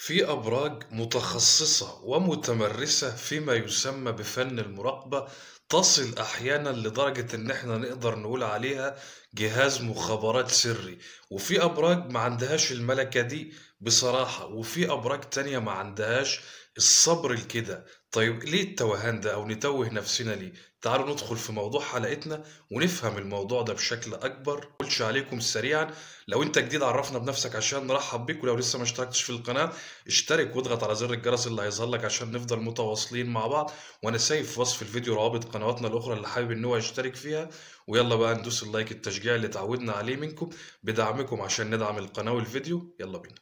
في أبراج متخصصة ومتمرسة فيما يسمى بفن المراقبة تصل أحيانا لدرجة إن إحنا نقدر نقول عليها جهاز مخابرات سري وفي أبراج ما عندهاش الملكة دي بصراحة وفي أبراج تانية ما عندهاش الصبر الكده طيب ليه التوهان ده أو نتوه نفسنا ليه؟ تعالوا ندخل في موضوع حلقتنا ونفهم الموضوع ده بشكل أكبر قلش عليكم سريعا لو انت جديد عرفنا بنفسك عشان نرحب بيك ولو لسه ما اشتركتش في القناة اشترك واضغط على زر الجرس اللي هيظهر لك عشان نفضل متواصلين مع بعض وانا سايب في وصف الفيديو روابط قنواتنا الاخرى اللي حابب ان هو يشترك فيها ويلا بقى ندوس اللايك التشجيع اللي اتعودنا عليه منكم بدعمكم عشان ندعم القناة والفيديو يلا بينا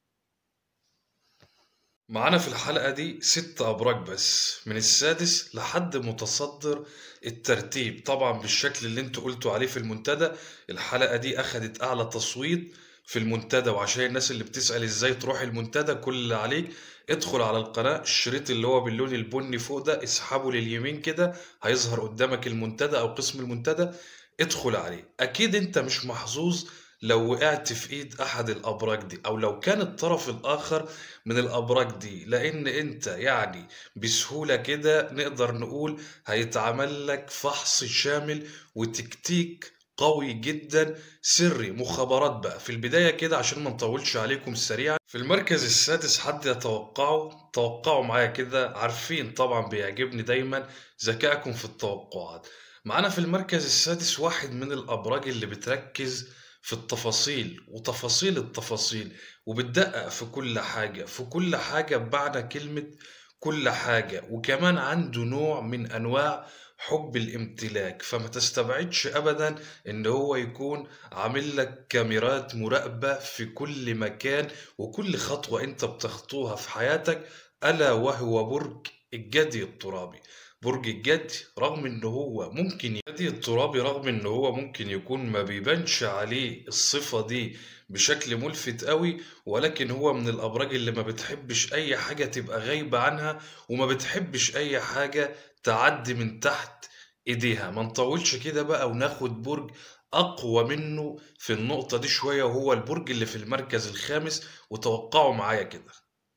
معانا في الحلقة دي ست أبراج بس من السادس لحد متصدر الترتيب طبعا بالشكل اللي انتوا قلتوا عليه في المنتدى الحلقة دي أخدت أعلى تصويت في المنتدى وعشان الناس اللي بتسأل ازاي تروح المنتدى كل اللي عليك ادخل على القناة الشريط اللي هو باللون البني فوق ده اسحبه لليمين كده هيظهر قدامك المنتدى أو قسم المنتدى ادخل عليه أكيد انت مش محظوظ لو وقعت في ايد احد الابراج دي او لو كان الطرف الاخر من الابراج دي لان انت يعني بسهوله كده نقدر نقول هيتعمل لك فحص شامل وتكتيك قوي جدا سري مخابرات بقى في البدايه كده عشان ما نطولش عليكم سريعا في المركز السادس حد يتوقعه توقعوا معايا كده عارفين طبعا بيعجبني دايما ذكائكم في التوقعات معانا في المركز السادس واحد من الابراج اللي بتركز في التفاصيل وتفاصيل التفاصيل وبتدقق في كل حاجة في كل حاجة بمعنى كلمة كل حاجة وكمان عنده نوع من أنواع حب الامتلاك فما تستبعدش أبدا إن هو يكون عامل لك كاميرات مراقبة في كل مكان وكل خطوة أنت بتخطوها في حياتك ألا وهو برج الجدي الترابي برج الجدي رغم ان هو ممكن الجدي الترابي رغم ان هو ممكن يكون ما بيبانش عليه الصفة دي بشكل ملفت قوي ولكن هو من الابراج اللي ما بتحبش اي حاجة تبقى غايبة عنها وما بتحبش اي حاجة تعدي من تحت ايديها ما نطولش كده بقى وناخد برج اقوى منه في النقطة دي شوية وهو البرج اللي في المركز الخامس وتوقعوا معايا كده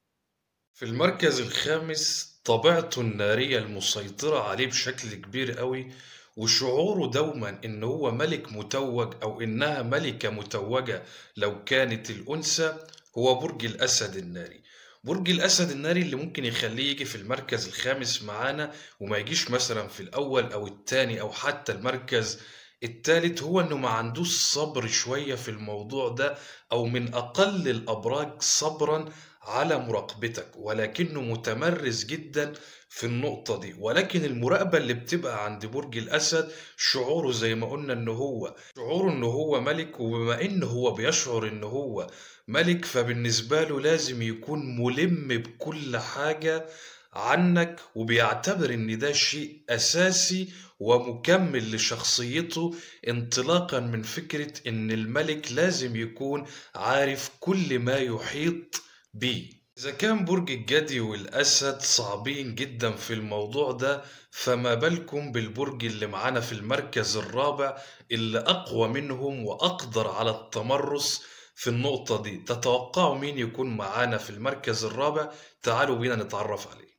في المركز الخامس طبيعته النارية المسيطرة عليه بشكل كبير قوي وشعوره دوما ان هو ملك متوج او انها ملكة متوجة لو كانت الانثى هو برج الاسد الناري برج الاسد الناري اللي ممكن يخليه يجي في المركز الخامس معانا وما يجيش مثلا في الاول او التاني او حتى المركز التالت هو انه ما عندوش صبر شوية في الموضوع ده او من اقل الابراج صبرا على مراقبتك ولكنه متمرس جدا في النقطة دي ولكن المراقبة اللي بتبقى عند برج الأسد شعوره زي ما قلنا إن هو شعوره إن هو ملك وبما إن هو بيشعر إن هو ملك فبالنسبة له لازم يكون ملم بكل حاجة عنك وبيعتبر إن ده شيء أساسي ومكمل لشخصيته انطلاقا من فكرة إن الملك لازم يكون عارف كل ما يحيط بي إذا كان برج الجدي والأسد صعبين جدا في الموضوع ده فما بالكم بالبرج اللي معانا في المركز الرابع اللي أقوى منهم وأقدر على التمرس في النقطة دي تتوقعوا مين يكون معانا في المركز الرابع تعالوا بينا نتعرف عليه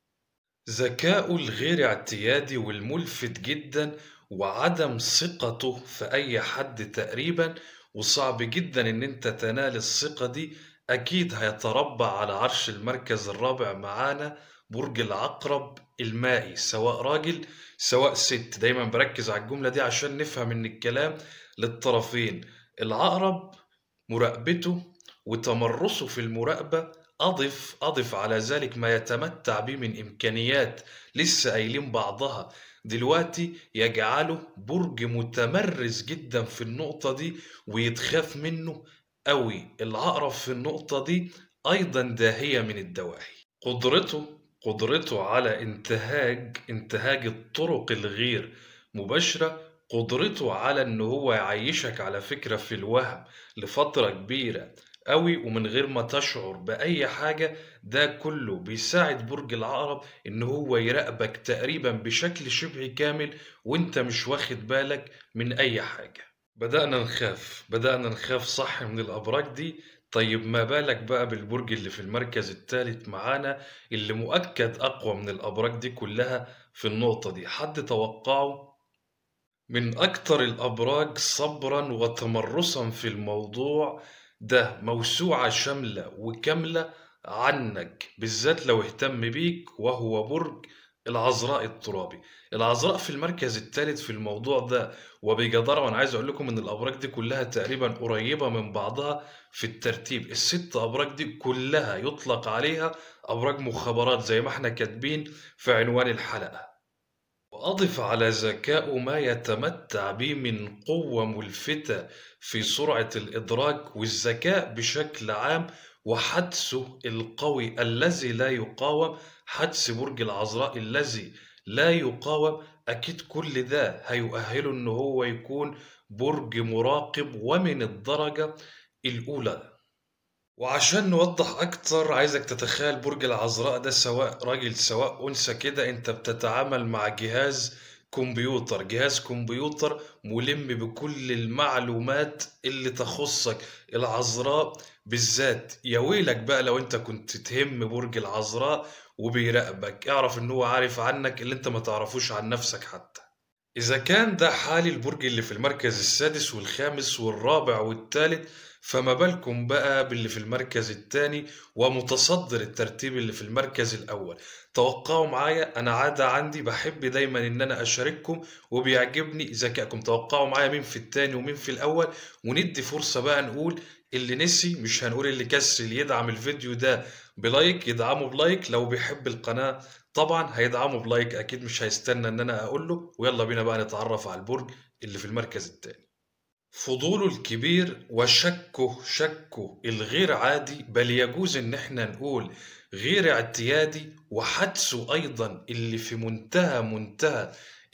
ذكاؤه الغير اعتيادي والملفت جدا وعدم ثقته في أي حد تقريبا وصعب جدا إن أنت تنال الثقة دي أكيد هيتربع على عرش المركز الرابع معانا برج العقرب المائي سواء راجل سواء ست دايما بركز على الجملة دي عشان نفهم إن الكلام للطرفين العقرب مراقبته وتمرسه في المراقبة أضف أضف على ذلك ما يتمتع به من إمكانيات لسه قايلين بعضها دلوقتي يجعله برج متمرس جدا في النقطة دي ويتخاف منه قوي العقرب في النقطة دي أيضا داهية من الدواهي قدرته قدرته على انتهاج انتهاج الطرق الغير مباشرة قدرته على ان هو يعيشك على فكرة في الوهم لفترة كبيرة قوي ومن غير ما تشعر بأي حاجة ده كله بيساعد برج العقرب إن هو يراقبك تقريبا بشكل شبه كامل وإنت مش واخد بالك من أي حاجة بدأنا نخاف بدأنا نخاف صح من الأبراج دي طيب ما بالك بقى بالبرج اللي في المركز التالت معانا اللي مؤكد أقوى من الأبراج دي كلها في النقطة دي حد توقعه؟ من أكتر الأبراج صبرا وتمرسا في الموضوع ده موسوعة شاملة وكاملة عنك بالذات لو اهتم بيك وهو برج العذراء الترابي العذراء في المركز الثالث في الموضوع ده وبجدارة وانا عايز اقول لكم ان الابراج دي كلها تقريبا قريبة من بعضها في الترتيب الست ابراج دي كلها يطلق عليها ابراج مخابرات زي ما احنا كاتبين في عنوان الحلقة وأضف على ذكائه ما يتمتع به من قوة ملفتة في سرعة الإدراك والذكاء بشكل عام وحدسه القوي الذي لا يقاوم حدس برج العذراء الذي لا يقاوم أكيد كل ده هيؤهله إن هو يكون برج مراقب ومن الدرجة الأولى وعشان نوضح أكتر عايزك تتخيل برج العذراء ده سواء راجل سواء أنثى كده أنت بتتعامل مع جهاز كمبيوتر جهاز كمبيوتر ملم بكل المعلومات اللي تخصك العذراء بالذات يا ويلك بقى لو انت كنت تهم برج العذراء وبيراقبك اعرف ان هو عارف عنك اللي انت ما تعرفوش عن نفسك حتى إذا كان ده حال البرج اللي في المركز السادس والخامس والرابع والثالث فما بالكم بقى باللي في المركز الثاني ومتصدر الترتيب اللي في المركز الأول توقعوا معايا أنا عادة عندي بحب دايما إن أنا أشارككم وبيعجبني ذكائكم توقعوا معايا مين في الثاني ومين في الأول وندي فرصة بقى نقول اللي نسي مش هنقول اللي كسل يدعم الفيديو ده بلايك يدعمه بلايك لو بيحب القناة طبعا هيدعمه بلايك اكيد مش هيستنى ان انا اقول له ويلا بينا بقى نتعرف على البرج اللي في المركز الثاني فضوله الكبير وشكه شكه الغير عادي بل يجوز ان احنا نقول غير اعتيادي وحدسه ايضا اللي في منتهى منتهى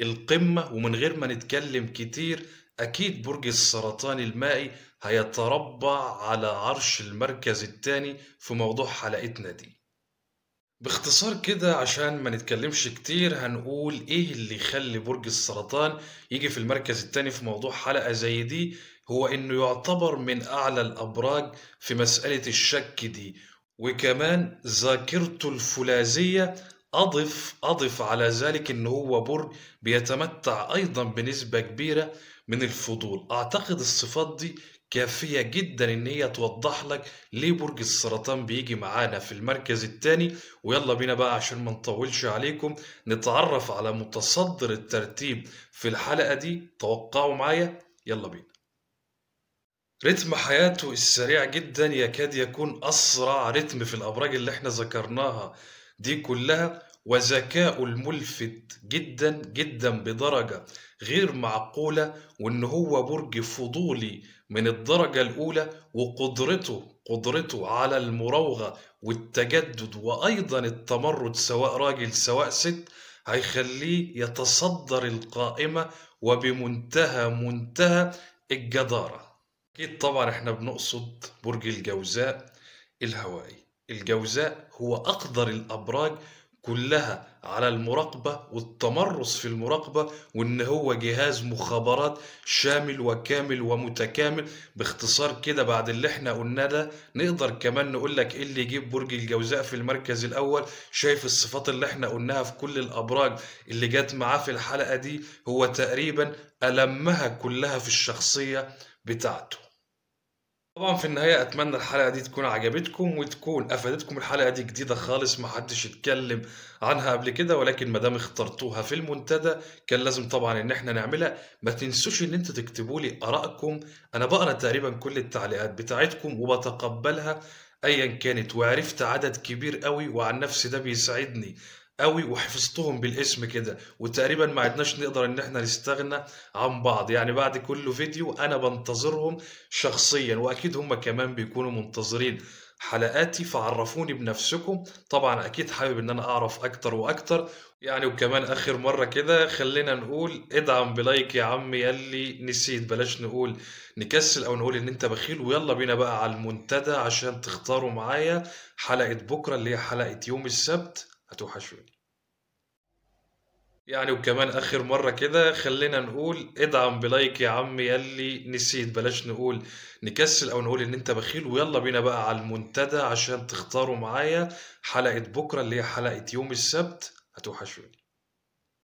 القمة ومن غير ما نتكلم كتير اكيد برج السرطان المائي هيتربع على عرش المركز الثاني في موضوع حلقتنا دي باختصار كده عشان ما نتكلمش كتير هنقول ايه اللي يخلي برج السرطان يجي في المركز التاني في موضوع حلقة زي دي هو انه يعتبر من اعلى الابراج في مسألة الشك دي وكمان ذاكرته الفولاذية اضف اضف على ذلك ان هو برج بيتمتع ايضا بنسبة كبيرة من الفضول اعتقد الصفات دي كافية جدا إن هي توضح لك ليه برج السرطان بيجي معانا في المركز الثاني ويلا بينا بقى عشان ما نطولش عليكم نتعرف على متصدر الترتيب في الحلقة دي توقعوا معايا يلا بينا رتم حياته السريع جدا يكاد يكون أسرع رتم في الأبراج اللي احنا ذكرناها دي كلها وذكاؤه الملفت جدا جدا بدرجة غير معقولة وإن هو برج فضولي من الدرجة الأولى وقدرته قدرته على المراوغة والتجدد وأيضا التمرد سواء راجل سواء ست هيخليه يتصدر القائمة وبمنتهى منتهى الجدارة أكيد طبعا احنا بنقصد برج الجوزاء الهوائي الجوزاء هو أقدر الأبراج كلها على المراقبة والتمرس في المراقبة وإن هو جهاز مخابرات شامل وكامل ومتكامل باختصار كده بعد اللي احنا قلنا ده نقدر كمان نقول لك ايه اللي يجيب برج الجوزاء في المركز الأول شايف الصفات اللي احنا قلناها في كل الأبراج اللي جت معاه في الحلقة دي هو تقريبا ألمها كلها في الشخصية بتاعته طبعا في النهاية أتمنى الحلقة دي تكون عجبتكم وتكون أفادتكم الحلقة دي جديدة خالص محدش اتكلم عنها قبل كده ولكن مادام اخترتوها في المنتدى كان لازم طبعا إن احنا نعملها ما تنسوش إن انتوا تكتبوا لي آرائكم أنا بقرا تقريبا كل التعليقات بتاعتكم وبتقبلها أيا كانت وعرفت عدد كبير قوي وعن نفسي ده بيساعدني قوي وحفظتهم بالاسم كده وتقريبا ما عدناش نقدر ان احنا نستغنى عن بعض يعني بعد كل فيديو انا بنتظرهم شخصيا واكيد هم كمان بيكونوا منتظرين حلقاتي فعرفوني بنفسكم طبعا اكيد حابب ان انا اعرف اكتر واكتر يعني وكمان اخر مرة كده خلينا نقول ادعم بلايك يا عم يلي نسيت بلاش نقول نكسل او نقول ان انت بخيل ويلا بينا بقى على المنتدى عشان تختاروا معايا حلقة بكرة اللي هي حلقة يوم السبت هتوحشوني يعني وكمان آخر مرة كده خلينا نقول ادعم بلايك يا عم يلي نسيت بلاش نقول نكسل أو نقول إن أنت بخيل ويلا بينا بقى على المنتدى عشان تختاروا معايا حلقة بكرة اللي هي حلقة يوم السبت هتوحشوني